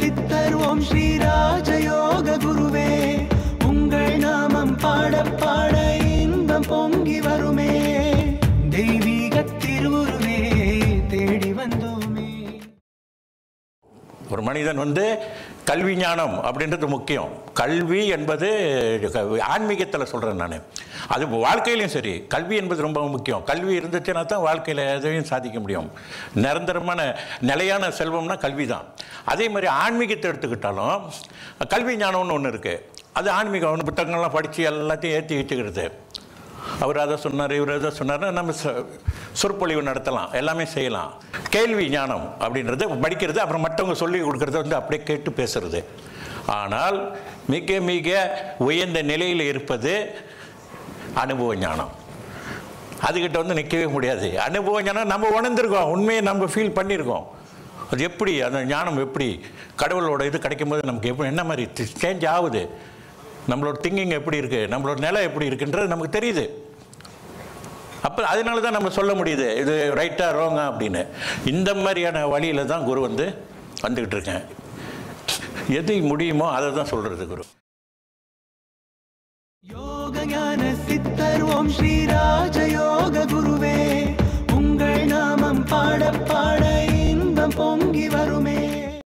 சித்தர் ஓம் ஸ்ரீ ராஜயோக குருவே உங்கள் நாமம் பாட பாட இன்பம் பொங்கி வருமே தெய்வீக திருவுருவே தேடி வந்தோமே ஒரு மனிதன் வந்து கல்வி ஞானம் அப்படின்றது முக்கியம் கல்வி என்பது ஆன்மீகத்தில் சொல்கிறேன் நான் அது வாழ்க்கையிலையும் சரி கல்வி என்பது ரொம்ப முக்கியம் கல்வி இருந்துச்சுன்னா தான் வாழ்க்கையில் எதையும் சாதிக்க முடியும் நிரந்தரமான நிலையான செல்வம்னா கல்வி தான் அதே மாதிரி ஆன்மீகத்தை எடுத்துக்கிட்டாலும் கல்வி ஞானம்னு ஒன்று இருக்குது அது ஆன்மீகம் ஒன்று புத்தகங்கள்லாம் படித்து எல்லாத்தையும் ஏற்றி வச்சுக்கிறது அவர் அதை சொன்னார் இவர் அதை சொன்னார் நம்ம சொ- சொற்பொழிவு நடத்தலாம் எல்லாமே செய்யலாம் கேள்வி ஞானம் அப்படின்றது படிக்கிறது அப்புறம் மற்றவங்க சொல்லி கொடுக்கறத வந்து அப்படியே கேட்டு பேசுறது ஆனால் மிக மிக உயர்ந்த நிலையில் இருப்பது அனுபவ ஞானம் அதுக்கிட்ட வந்து நிற்கவே முடியாது அனுபவ ஞானம் நம்ம உணர்ந்திருக்கோம் உண்மையை நம்ம ஃபீல் பண்ணியிருக்கோம் அது எப்படி அந்த ஞானம் எப்படி கடவுளோட இது கிடைக்கும்போது நமக்கு எப்படி என்ன மாதிரி சேஞ்ச் ஆகுது நம்மளோட திங்கிங் எப்படி இருக்குது நம்மளோட நிலை எப்படி இருக்குன்றது நமக்கு தெரியுது அப்போ அதனால தான் நம்ம சொல்ல முடியுது இது ரைட்டா ரோங்கா அப்படின்னு இந்த மாதிரியான வழியில் தான் குரு வந்து வந்துக்கிட்டு இருக்கேன் எது முடியுமோ அதை தான் சொல்கிறது குரு யோக ஞான சித்தர் ஓம் ஸ்ரீ